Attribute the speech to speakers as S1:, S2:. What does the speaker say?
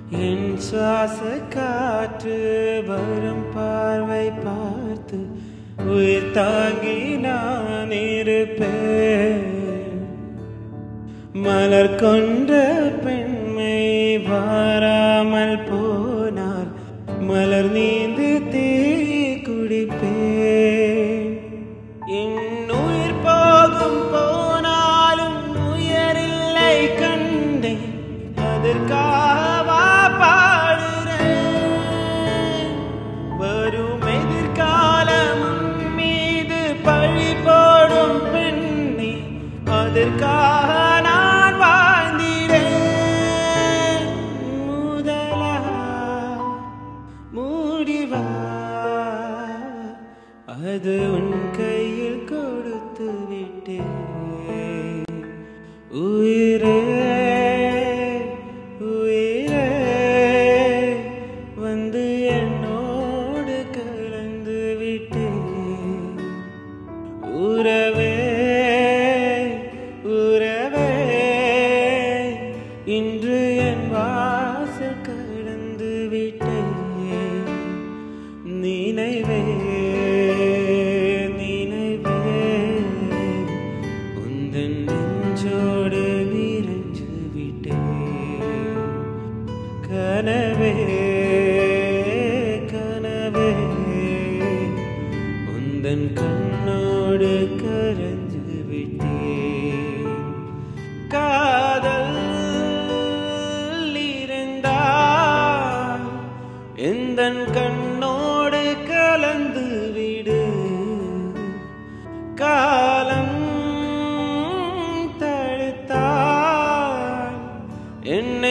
S1: என் சுவாச காற்று வரும் பார்வை பார்த்து உயிர் தாங்கி நான் இருப்பேன் மலர் கொண்ட பெண்மை வாராமல் போனால் மலர் நீந்து தீ குடிப்பேன் என் உயிர் போகும் போனாலும் உயரில்லை கண்டேன் அதற்காவா பாடுறேன் வரும் எதிர்காலம் மீது பழி போடும் பெண்ணே அதற்காக நான் வாழ்ந்திடேன் முதலா முடிவா அது உன் கையில் கொடுத்து விட்டேன் உயிரே உயிரே வந்து என்னோடு கலந்து விட்டேன் உறவே உறவே இன்று என் வாசல் கடந்து விட்டேன் நினைவே நினைவே உந்தன் நெஞ்சோடு நிறைஞ்சு விட்டேன் கனவே கனவே உந்தன் கண்ணோடு கரைஞ்சு விட்டேன் காதல் இருந்தால் எந்தன் கண்ணோடு கலந்து விடு காலம் தடுத்தால் என்னை